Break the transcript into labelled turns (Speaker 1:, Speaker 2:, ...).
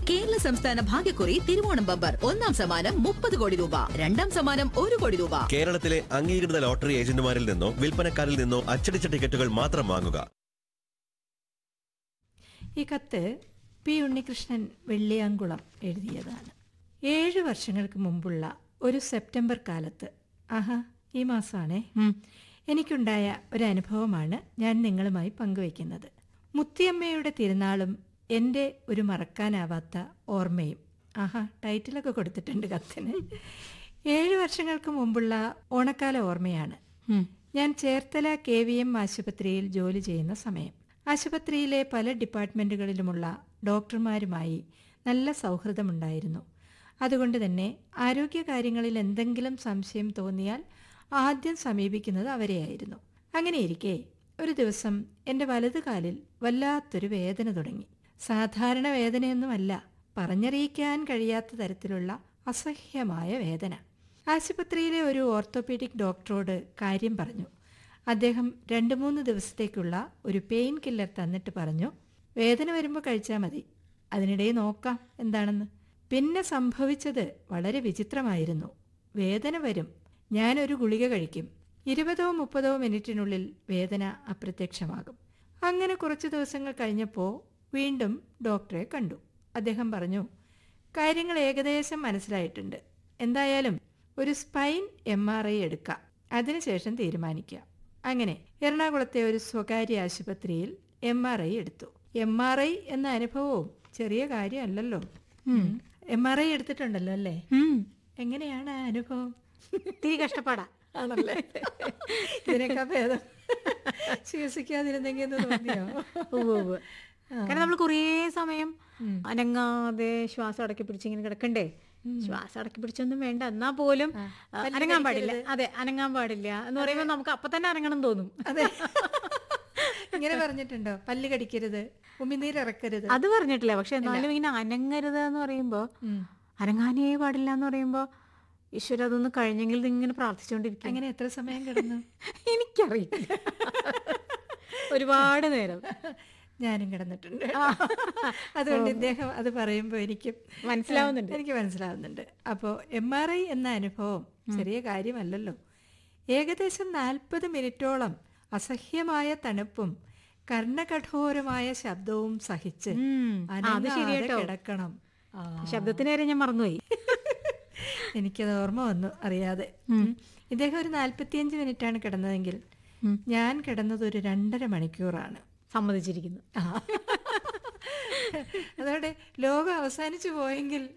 Speaker 1: കേരള സംസ്ഥാന ഭാഗ്യക്കുറി തിരുവോണം ബമ്പർ ഒന്നാം സമ്മാനം മുപ്പത് കോടി രൂപ രണ്ടാം സമ്മാനം ഒരു കോടി രൂപ
Speaker 2: കേരളത്തിലെ അംഗീകൃത ലോട്ടറി ഏജന്റുമാരിൽ നിന്നോ വിൽപ്പനക്കാരിൽ നിന്നോ അച്ചടിച്ച ടിക്കറ്റുകൾ മാത്രം വാങ്ങുക
Speaker 3: ഈ കത്ത് പി ഉണ്ണികൃഷ്ണൻ വെള്ളിയാങ്കുളം എഴുതിയതാണ് ഏഴ് വർഷങ്ങൾക്ക് മുമ്പുള്ള ഒരു സെപ്റ്റംബർ കാലത്ത് ആഹാ ഈ മാസമാണേ എനിക്കുണ്ടായ ഒരു അനുഭവമാണ് ഞാൻ നിങ്ങളുമായി പങ്കുവയ്ക്കുന്നത് മുത്തിയമ്മയുടെ തിരുനാളും എൻ്റെ ഒരു മറക്കാനാവാത്ത ഓർമ്മയും ആഹാ ടൈറ്റിലൊക്കെ കൊടുത്തിട്ടുണ്ട് കത്തിന് ഏഴ് വർഷങ്ങൾക്ക് മുമ്പുള്ള ഓണക്കാല ഓർമ്മയാണ് ഞാൻ ചേർത്തല കെ വി എം ആശുപത്രിയിൽ ജോലി ചെയ്യുന്ന സമയം ആശുപത്രിയിലെ പല ഡിപ്പാർട്ട്മെൻറ്റുകളിലുമുള്ള ഡോക്ടർമാരുമായി നല്ല സൗഹൃദമുണ്ടായിരുന്നു അതുകൊണ്ട് തന്നെ ആരോഗ്യകാര്യങ്ങളിൽ എന്തെങ്കിലും സംശയം തോന്നിയാൽ ആദ്യം സമീപിക്കുന്നത് അവരെയായിരുന്നു അങ്ങനെയിരിക്കെ ഒരു ദിവസം എൻ്റെ വലതുകാലിൽ വല്ലാത്തൊരു വേദന തുടങ്ങി സാധാരണ വേദനയൊന്നുമല്ല പറഞ്ഞറിയിക്കാൻ കഴിയാത്ത തരത്തിലുള്ള അസഹ്യമായ വേദന ആശുപത്രിയിലെ ഒരു ഓർത്തോപീഡിക് ഡോക്ടറോട് കാര്യം പറഞ്ഞു അദ്ദേഹം രണ്ട് മൂന്ന് ദിവസത്തേക്കുള്ള ഒരു പെയിൻ കില്ലർ തന്നിട്ട് പറഞ്ഞു വേദന വരുമ്പോൾ കഴിച്ചാൽ മതി അതിനിടെ നോക്കാം എന്താണെന്ന് പിന്നെ സംഭവിച്ചത് വളരെ വിചിത്രമായിരുന്നു വേദന വരും ഞാനൊരു ഗുളിക കഴിക്കും ഇരുപതോ മുപ്പതോ മിനിറ്റിനുള്ളിൽ വേദന അപ്രത്യക്ഷമാകും അങ്ങനെ കുറച്ച് ദിവസങ്ങൾ കഴിഞ്ഞപ്പോൾ വീണ്ടും ഡോക്ടറെ കണ്ടു അദ്ദേഹം പറഞ്ഞു കാര്യങ്ങൾ ഏകദേശം മനസ്സിലായിട്ടുണ്ട് എന്തായാലും ഒരു സ്പൈൻ എം ആർ ഐ എടുക്കാം അതിനുശേഷം തീരുമാനിക്കാം അങ്ങനെ എറണാകുളത്തെ ഒരു സ്വകാര്യ ആശുപത്രിയിൽ എം ആർ ഐ എടുത്തു എം ആർ ഐ എന്ന അനുഭവവും ചെറിയ കാര്യമല്ലല്ലോ എം ആർ ഐ എടുത്തിട്ടുണ്ടല്ലോ അല്ലേ എങ്ങനെയാണ് ആ അനുഭവം
Speaker 4: ഇത്തിരി കഷ്ടപ്പാടാ
Speaker 3: ആണല്ലേ ഇതിനൊക്കെ ഭേദം ചികിത്സിക്കാതിരുന്നെങ്കിൽ എന്ന് തോന്നിയോ
Speaker 4: ഉവ്വ് ഉവ്വ്. കാരണം നമ്മൾ കുറേ സമയം അനങ്ങാതെ ശ്വാസം അടക്കി പിടിച്ച് ഇങ്ങനെ കിടക്കണ്ടേ ശ്വാസം അടക്കി പിടിച്ചൊന്നും വേണ്ട എന്നാ പോലും ആ, അനങ്ങാൻ പാടില്ല അതെ അനങ്ങാൻ പാടില്ല എന്ന് പറയുമ്പോൾ നമുക്ക് അപ്പൊ തന്നെ അനങ്ങണം തോന്നും
Speaker 3: അതെ ഇങ്ങനെ പറഞ്ഞിട്ടുണ്ടോ പല്ല് കടിക്കരുത് ഉമിനീര് ഇറക്കരുത്
Speaker 4: അത് പറഞ്ഞിട്ടില്ല പക്ഷെ എന്നാലും ഇങ്ങനെ അനങ്ങരുത് എന്ന് പറയുമ്പോ അനങ്ങാനേ പാടില്ല എന്ന് പറയുമ്പോ ഈശ്വര അതൊന്ന് കഴിഞ്ഞെങ്കിൽ ഇത് ഇങ്ങനെ പ്രാർത്ഥിച്ചുകൊണ്ടിരിക്കും
Speaker 3: അങ്ങനെ എത്ര സമയം കിടന്നു
Speaker 4: എനിക്കറിയില്ല ഒരുപാട് നേരം
Speaker 3: ഞാനും കിടന്നിട്ടുണ്ട് അതുകൊണ്ട് ഇദ്ദേഹം അത് പറയുമ്പോൾ എനിക്കും
Speaker 4: മനസ്സിലാവുന്നുണ്ട്.
Speaker 3: എനിക്ക് മനസ്സിലാവുന്നുണ്ട് അപ്പോൾ എം ആർ ഐ എന്ന അനുഭവം ചെറിയ കാര്യമല്ലല്ലോ ഏകദേശം നാൽപ്പത് മിനിറ്റോളം അസഹ്യമായ തണുപ്പും കർണകഠോരമായ ശബ്ദവും സഹിച്ച്
Speaker 4: ഉം. ആ, അത്
Speaker 3: അനങ്ങാതെ
Speaker 4: ശരിയാട്ടോ.
Speaker 3: കിടക്കണം ആ,
Speaker 4: ശബ്ദത്തിന് വരെ ഞാൻ മറന്നുപോയി
Speaker 3: എനിക്കത് ഓർമ്മ വന്നു അറിയാതെ ഇദ്ദേഹം ഒരു നാൽപ്പത്തിയഞ്ച് മിനിറ്റാണ് കിടന്നതെങ്കിൽ ഞാൻ കിടന്നത് ഒരു രണ്ടര മണിക്കൂറാണ്
Speaker 4: സമ്മതിച്ചിരിക്കുന്നു
Speaker 3: ആ. അതോടെ ലോകം അവസാനിച്ചു പോയെങ്കിൽ